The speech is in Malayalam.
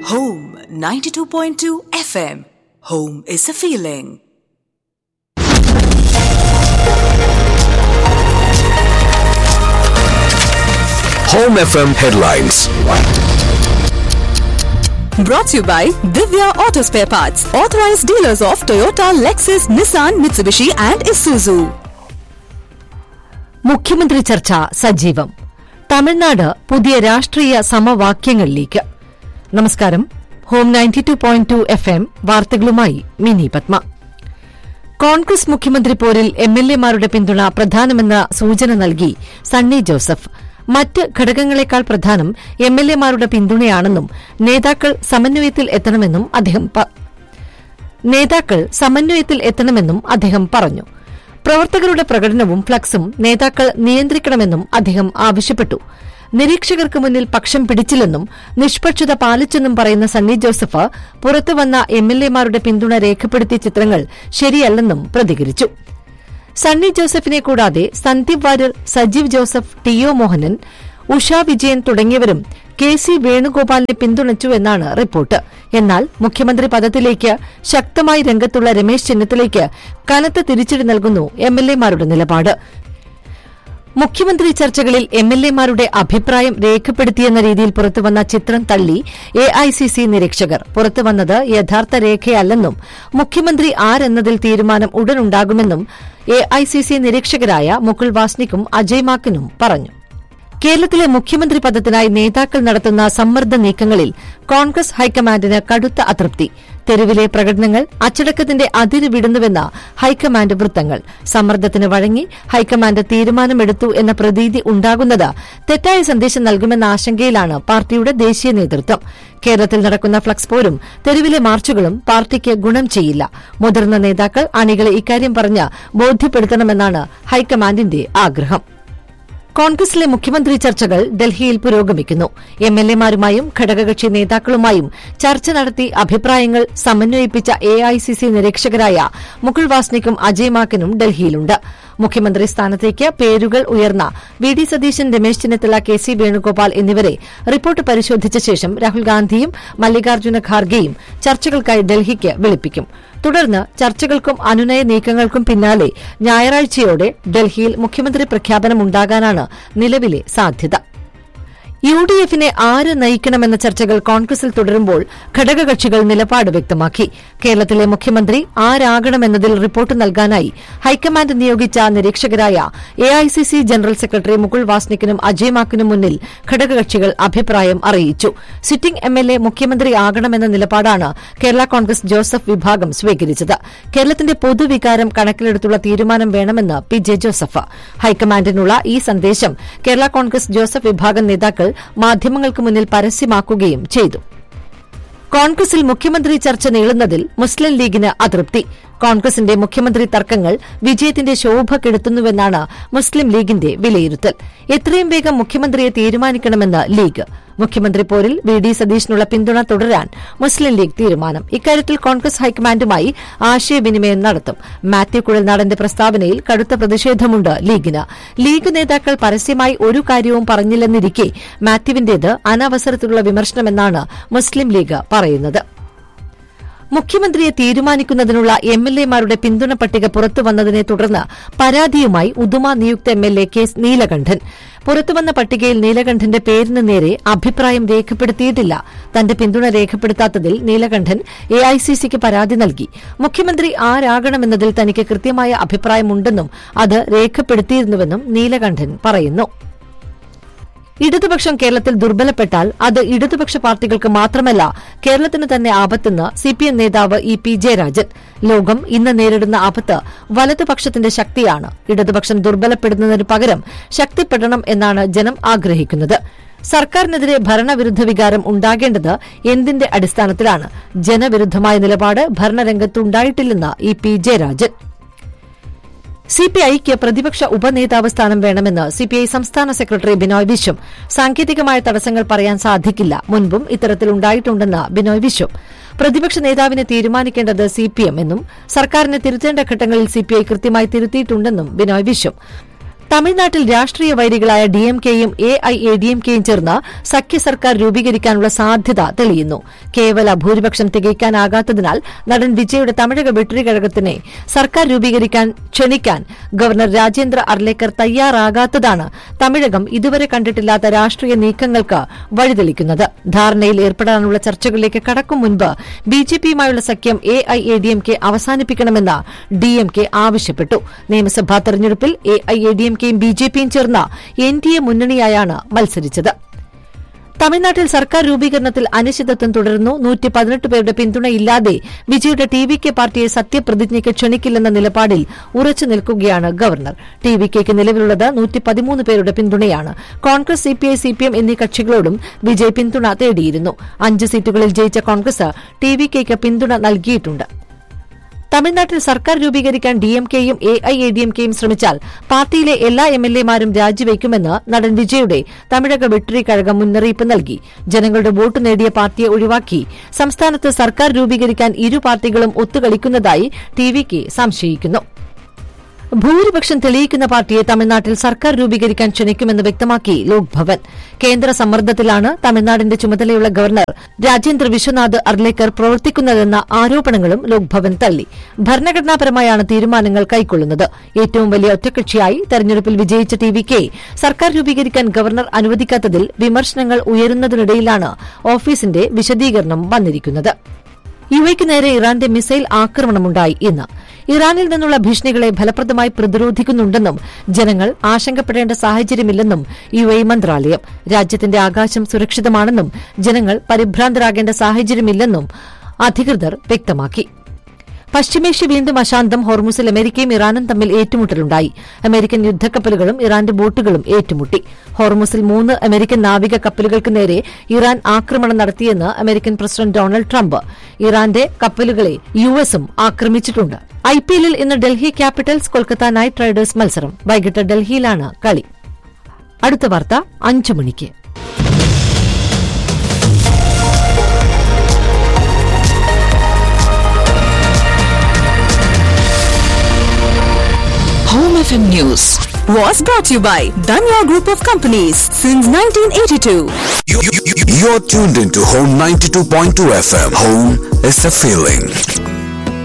Home 92.2 FM. Home is a feeling. Home FM headlines. Brought to you by Divya Auto Spare Parts, authorized dealers of Toyota, Lexus, Nissan, Mitsubishi, and Isuzu. മുഖ്യമന്ത്രി ചർച്ച സജീവം തമിഴ്നാട് പുതിയ രാഷ്ട്രീയ സമവാക്യങ്ങളിലേക്ക് നമസ്കാരം home ninety two point two F M വാർത്തകളുമായി മിനി പത്മ കോൺഗ്രസ് മുഖ്യമന്ത്രി പോരിൽ എം എൽ എമാരുടെ പിന്തുണ പ്രധാനമെന്ന സൂചന നൽകി സണ്ണി ജോസഫ് മറ്റ് ഘടകങ്ങളെക്കാൾ പ്രധാനം എം എൽ എമാരുടെ പിന്തുണയാണെന്നും നേതാക്കൾ സമന്വയത്തിൽ എത്തണമെന്നും അദ്ദേഹം പ- നേതാക്കൾ സമന്വയത്തിൽ എത്തണമെന്നും അദ്ദേഹം പറഞ്ഞു പ്രവർത്തകരുടെ പ്രകടനവും ഫ്ലക്സും നേതാക്കൾ നിയന്ത്രിക്കണമെന്നും അദ്ദേഹം ആവശ്യപ്പെട്ടു നിരീക്ഷകർക്ക് മുന്നിൽ പക്ഷം പിടിച്ചില്ലെന്നും നിഷ്പക്ഷത പാലിച്ചെന്നും പറയുന്ന സണ്ണി ജോസഫ് പുറത്തുവന്ന എം എൽ എമാരുടെ പിന്തുണ രേഖപ്പെടുത്തിയ ചിത്രങ്ങൾ ശരിയല്ലെന്നും പ്രതികരിച്ചു സണ്ണി ജോസഫിനെ കൂടാതെ സന്ദീപ് വാര്യർ സജീവ് ജോസഫ് ടി ഒ മോഹനൻ ഉഷ വിജയൻ തുടങ്ങിയവരും കെ സി വേണുഗോപാലിനെ പിന്തുണച്ചു എന്നാണ് റിപ്പോർട്ട് എന്നാൽ മുഖ്യമന്ത്രി പദത്തിലേക്ക് ശക്തമായി രംഗത്തുള്ള രമേശ് ചെന്നിത്തലയ്ക്ക് കനത്ത തിരിച്ചടി നൽകുന്നു എം എൽ എമാരുടെ നിലപാട് മുഖ്യമന്ത്രി ചർച്ചകളിൽ എം എൽ എമാരുടെ അഭിപ്രായം രേഖപ്പെടുത്തിയെന്ന രീതിയിൽ പുറത്തുവന്ന ചിത്രം തള്ളി എ ഐ സി സി നിരീക്ഷകർ പുറത്തുവന്നത് യഥാർത്ഥ രേഖയല്ലെന്നും മുഖ്യമന്ത്രി ആരെന്നതിൽ തീരുമാനം ഉടനുണ്ടാകുമെന്നും എ ഐ സി സി നിരീക്ഷകരായ മുകുൾ വാസ്നിക്കും അജയ് മാക്കനും പറഞ്ഞു കേരളത്തിലെ മുഖ്യമന്ത്രി പദത്തിനായി നേതാക്കൾ നടത്തുന്ന സമ്മർദ്ദ നീക്കങ്ങളിൽ കോൺഗ്രസ് ഹൈക്കമാൻഡിന് കടുത്ത അതൃപ്തി തെരുവിലെ പ്രകടനങ്ങൾ അച്ചടക്കത്തിന്റെ അതിര് വിടുന്നുവെന്ന ഹൈക്കമാൻഡ് വൃത്തങ്ങൾ സമ്മർദ്ദത്തിന് വഴങ്ങി ഹൈക്കമാൻഡ് തീരുമാനമെടുത്തു എന്ന പ്രതീതി ഉണ്ടാകുന്നത് തെറ്റായ സന്ദേശം നൽകുമെന്ന ആശങ്കയിലാണ് പാർട്ടിയുടെ ദേശീയ നേതൃത്വം കേരളത്തിൽ നടക്കുന്ന ഫ്ലക്സ് പോരും തെരുവിലെ മാർച്ചുകളും പാർട്ടിക്ക് ഗുണം ചെയ്യില്ല മുതിർന്ന നേതാക്കൾ അണികളെ ഇക്കാര്യം പറഞ്ഞ് ബോധ്യപ്പെടുത്തണമെന്നാണ് ഹൈക്കമാൻഡിന്റെ ആഗ്രഹം കോൺഗ്രസിലെ മുഖ്യമന്ത്രി ചർച്ചകൾ ഡൽഹിയിൽ പുരോഗമിക്കുന്നു എം എൽ എമാരുമായും ഘടകകക്ഷി നേതാക്കളുമായും ചർച്ച നടത്തി അഭിപ്രായങ്ങൾ സമന്വയിപ്പിച്ച എ ഐ സി സി നിരീക്ഷകരായ മുകുൾ വാസ്നിക്കും അജയ് മാക്കനും ഡൽഹിയിലുണ്ട് മുഖ്യമന്ത്രി സ്ഥാനത്തേക്ക് പേരുകൾ ഉയർന്ന V D Satheesan Ramesh Chennithala K C Venugopal എന്നിവരെ റിപ്പോർട്ട് പരിശോധിച്ച ശേഷം രാഹുൽ ഗാന്ധിയും മല്ലികാർജ്ജുന ഖാർഗെയും ചർച്ചകൾക്കായി ഡൽഹിക്ക് വിളിപ്പിക്കും തുടർന്ന് ചർച്ചകൾക്കും അനുനയ നീക്കങ്ങൾക്കും പിന്നാലെ ഞായറാഴ്ചയോടെ ഡൽഹിയിൽ മുഖ്യമന്ത്രി പ്രഖ്യാപനമുണ്ടാകാനാണ് നിലവിലെ സാധ്യത യു ഡി എഫിനെ ആര് നയിക്കണമെന്ന ചർച്ചകൾ കോൺഗ്രസിൽ തുടരുമ്പോൾ ഘടകകക്ഷികൾ നിലപാട് വ്യക്തമാക്കി കേരളത്തിലെ മുഖ്യമന്ത്രി ആരാകണമെന്നതിൽ റിപ്പോർട്ട് നൽകാനായി ഹൈക്കമാൻഡ് നിയോഗിച്ച നിരീക്ഷകരായ A I C C general secretary Mukul വാസ്നിക്കിനും അജയ് മാക്കിനും മുന്നിൽ ഘടകകക്ഷികൾ അഭിപ്രായം അറിയിച്ചു സിറ്റിംഗ് എം എൽ എ മുഖ്യമന്ത്രി ആകണമെന്ന നിലപാടാണ് കേരള കോൺഗ്രസ് ജോസഫ് വിഭാഗം സ്വീകരിച്ചത് കേരളത്തിന്റെ പൊതുവികാരം കണക്കിലെടുത്തുള്ള തീരുമാനം വേണമെന്ന് പി ജെ ജോസഫ് ഹൈക്കമാൻഡിനുള്ള ഈ സന്ദേശം കേരള കോൺഗ്രസ് ജോസഫ് വിഭാഗം നേതാക്കൾ മാധ്യമങ്ങൾക്ക് മുന്നിൽ പരസ്യമാക്കുകയും ചെയ്തു കോൺഗ്രസിൽ മുഖ്യമന്ത്രി ചർച്ച നീളുന്നതിൽ മുസ്ലിം ലീഗിന് അതൃപ്തി കോൺഗ്രസിന്റെ മുഖ്യമന്ത്രി തർക്കങ്ങൾ വിജയത്തിന്റെ ശോഭ കെടുത്തുന്നുവെന്നാണ് മുസ്ലിം ലീഗിന്റെ വിലയിരുത്തൽ എത്രയും വേഗം മുഖ്യമന്ത്രിയെ തീരുമാനിക്കണമെന്ന് ലീഗ് മുഖ്യമന്ത്രി പോരിൽ വി ഡി സതീഷിനുള്ള പിന്തുണ തുടരാൻ മുസ്ലിം ലീഗ് തീരുമാനം ഇക്കാര്യത്തിൽ കോൺഗ്രസ് ഹൈക്കമാൻഡുമായി ആശയവിനിമയം നടത്തും മാത്യു കുഴൽനാടന്റെ പ്രസ്താവനയിൽ കടുത്ത പ്രതിഷേധമുണ്ട് ലീഗിന് ലീഗ് നേതാക്കൾ പരസ്യമായി ഒരു കാര്യവും പറഞ്ഞില്ലെന്നിരിക്കെ മാത്യുവിന്റേത് അനവസരത്തിലുള്ള വിമർശനമെന്നാണ് മുസ്ലിം ലീഗ് പറയുന്നത് മുഖ്യമന്ത്രിയെ തീരുമാനിക്കുന്നതിനുള്ള എം എൽ എമാരുടെ പിന്തുണ പട്ടിക പുറത്തുവന്നതിനെ തുടർന്ന് പരാതിയുമായി ഉദുമ നിയുക്ത M L A K S Neelakandan പുറത്തുവന്ന പട്ടികയിൽ നീലകണ്ഠന്റെ പേരിന് നേരെ അഭിപ്രായം രേഖപ്പെടുത്തിയിട്ടില്ല തന്റെ പിന്തുണ രേഖപ്പെടുത്താത്തതിൽ നീലകണ്ഠൻ എ ഐ സി സിക്ക് പരാതി നൽകി മുഖ്യമന്ത്രി ആരാകണമെന്നതിൽ തനിക്ക് കൃത്യമായ അഭിപ്രായമുണ്ടെന്നും അത് രേഖപ്പെടുത്തിയിരുന്നുവെന്നും നീലകണ്ഠൻ പറയുന്നു ഇടതുപക്ഷം കേരളത്തിൽ ദുർബലപ്പെട്ടാൽ അത് ഇടതുപക്ഷ പാർട്ടികൾക്ക് മാത്രമല്ല കേരളത്തിന് തന്നെ ആപത്തെന്ന് സിപിഎം നേതാവ് ഇ പി ജയരാജൻ ലോകം ഇന്ന് നേരിടുന്ന ആപത്ത് വലതുപക്ഷത്തിന്റെ ശക്തിയാണ് ഇടതുപക്ഷം ദുർബലപ്പെടുന്നതിന് പകരം ശക്തിപ്പെടണം എന്നാണ് ജനം ആഗ്രഹിക്കുന്നത് സർക്കാരിനെതിരെ ഭരണവിരുദ്ധ വികാരം ഉണ്ടാകേണ്ടത് എന്തിന്റെ അടിസ്ഥാനത്തിലാണ് ജനവിരുദ്ധമായ നിലപാട് ഭരണരംഗത്തുണ്ടായിട്ടില്ലെന്ന് ഇ പി ജയരാജൻ സിപിഐക്ക് പ്രതിപക്ഷ ഉപനേതാവ് സ്ഥാനം വേണമെന്ന് സിപിഐ സംസ്ഥാന സെക്രട്ടറി ബിനോയ് വിശ്വം സാങ്കേതികമായ തടസ്സങ്ങൾ പറയാൻ സാധിക്കില്ല മുൻപും ഇത്തരത്തിലുണ്ടായിട്ടുണ്ടെന്ന് ബിനോയ് വിശ്വം പ്രതിപക്ഷ നേതാവിനെ തീരുമാനിക്കേണ്ടത് സിപിഎം എന്നും സർക്കാരിനെ തിരുത്തേണ്ട ഘട്ടങ്ങളിൽ സിപിഐ കൃത്യമായി തിരുത്തിയിട്ടുണ്ടെന്നും ബിനോയ് വിശ്വം തമിഴ്നാട്ടിൽ രാഷ്ട്രീയ വൈരികളായ ഡിഎംകെയും എ ഐ എ ഡിഎംകെയും ചേർന്ന് സഖ്യ സർക്കാർ രൂപീകരിക്കാനുള്ള സാധ്യത തെളിയുന്നു കേവല ഭൂരിപക്ഷം തികയ്ക്കാനാകാത്തതിനാൽ നടൻ വിജയുടെ തമിഴക വെട്ടിക്കഴകത്തിനെ സർക്കാർ രൂപീകരിക്കാൻ ക്ഷണിക്കാൻ ഗവർണർ രാജേന്ദ്ര അർലേക്കർ തയ്യാറാകാത്തതാണ് തമിഴകം ഇതുവരെ കണ്ടിട്ടില്ലാത്ത രാഷ്ട്രീയ നീക്കങ്ങൾക്ക് വഴിതെളിക്കുന്നത് ധാരണയിൽ ഏർപ്പെടാനുള്ള ചർച്ചകളിലേക്ക് കടക്കും മുൻപ് ബിജെപിയുമായുള്ള സഖ്യം എ ഐ എ ഡിഎംകെ അവസാനിപ്പിക്കണമെന്ന് ഡിഎംകെ ആവശ്യപ്പെട്ടു നിയമസഭാ തെരഞ്ഞെടുപ്പിൽ എ ഐ എ ഡിഎംകെയും ബിജെപിയും ചേർന്ന എൻ ഡി എ മുന്നണിയായാണ് മത്സരിച്ചത് തമിഴ്നാട്ടിൽ സർക്കാർ രൂപീകരണത്തിൽ അനിശ്ചിതത്വം തുടരുന്നു നൂറ്റി പതിനെട്ട് പേരുടെ പിന്തുണയില്ലാതെ വിജയുടെ ടി വി കെ പാർട്ടിയെ സത്യപ്രതിജ്ഞയ്ക്ക് ക്ഷണിക്കില്ലെന്ന നിലപാടിൽ ഉറച്ചു നിൽക്കുകയാണ് ഗവർണർ ടി വി കെക്ക് നിലവിലുള്ളത് നൂറ്റി പതിമൂന്ന് പേരുടെ പിന്തുണയാണ് കോൺഗ്രസ് സിപിഐ സിപിഎം എന്നീ കക്ഷികളോടും വിജയ് പിന്തുണ തേടിയിരുന്നു അഞ്ച് സീറ്റുകളിൽ ജയിച്ച കോൺഗ്രസ് ടി വി കെക്ക് പിന്തുണ നൽകിയിട്ടുണ്ട് തമിഴ്നാട്ടിൽ സർക്കാർ രൂപീകരിക്കാൻ ഡിഎംകെയും എ ഐ എ ഡിഎംകെയും ശ്രമിച്ചാൽ പാർട്ടിയിലെ എല്ലാ എംഎൽഎമാരും രാജിവെക്കുമെന്ന് നടൻ വിജയുടെ തമിഴക വെട്ടറി കഴകം മുന്നറിയിപ്പ് നൽകി ജനങ്ങളുടെ വോട്ട് നേടിയ പാർട്ടിയെ ഒഴിവാക്കി സംസ്ഥാനത്ത് സർക്കാർ രൂപീകരിക്കാൻ ഇരു പാർട്ടികളും ഒത്തുകളിക്കുന്നതായി ടി വി കെ സംശയിക്കുന്നു ഭൂരിപക്ഷം തെളിയിക്കുന്ന പാർട്ടിയെ തമിഴ്നാട്ടിൽ സർക്കാർ രൂപീകരിക്കാൻ ക്ഷണിക്കുമെന്ന് വ്യക്തമാക്കി ലോക്ഭവൻ കേന്ദ്ര സമ്മർദ്ദത്തിലാണ് തമിഴ്നാടിന്റെ ചുമതലയുള്ള ഗവർണർ രാജേന്ദ്ര വിശ്വനാഥ് അർലേക്കർ പ്രവർത്തിക്കുന്നതെന്ന ആരോപണങ്ങളും ലോക്ഭവൻ തള്ളി ഭരണഘടനാപരമായാണ് തീരുമാനങ്ങൾ കൈക്കൊള്ളുന്നത് ഏറ്റവും വലിയ ഒറ്റകക്ഷിയായി തെരഞ്ഞെടുപ്പിൽ വിജയിച്ച ടി വി കെ സർക്കാർ രൂപീകരിക്കാൻ ഗവർണർ അനുവദിക്കാത്തതിൽ വിമർശനങ്ങൾ ഉയരുന്നതിനിടയിലാണ് ഓഫീസിന്റെ വിശദീകരണം വന്നിരിക്കുന്നത് യുഎക്ക് നേരെ ഇറാന്റെ മിസൈൽ ആക്രമണമുണ്ടായി ഇന്ന് ഇറാനിൽ നിന്നുള്ള ഭീഷണികളെ ഫലപ്രദമായി പ്രതിരോധിക്കുന്നുണ്ടെന്നും ജനങ്ങൾ ആശങ്കപ്പെടേണ്ട സാഹചര്യമില്ലെന്നും യു എ മന്ത്രാലയം രാജ്യത്തിന്റെ ആകാശം സുരക്ഷിതമാണെന്നും ജനങ്ങൾ പരിഭ്രാന്തരാകേണ്ട സാഹചര്യമില്ലെന്നും അധികൃതർ വ്യക്തമാക്കി പശ്ചിമേഷ്യ വീണ്ടും അശാന്തം ഹോർമുസിൽ അമേരിക്കയും ഇറാനും തമ്മിൽ ഏറ്റുമുട്ടലുണ്ടായി അമേരിക്കൻ യുദ്ധക്കപ്പലുകളും ഇറാന്റെ ബോട്ടുകളും ഏറ്റുമുട്ടി ഹോർമുസിൽ മൂന്ന് അമേരിക്കൻ നാവിക കപ്പലുകൾക്ക് നേരെ ഇറാൻ ആക്രമണം നടത്തിയെന്ന് അമേരിക്കൻ പ്രസിഡന്റ് ഡൊണാൾഡ് ട്രംപ് ഇറാന്റെ കപ്പലുകളെ യുഎസും ആക്രമിച്ചിട്ടുണ്ട് ഐപിഎല്ലിൽ ഇന്ന് Delhi Capitals Kolkata Knight Riders മത്സരം വൈകിട്ട് ഡൽഹിയിലാണ് കളി അടുത്ത വാർത്ത അഞ്ചു മണിക്ക് Home FM News was brought to you by Danya Group of Companies since 1982. You- you- you- You're tuned into Home 92.2 FM. Home is a feeling.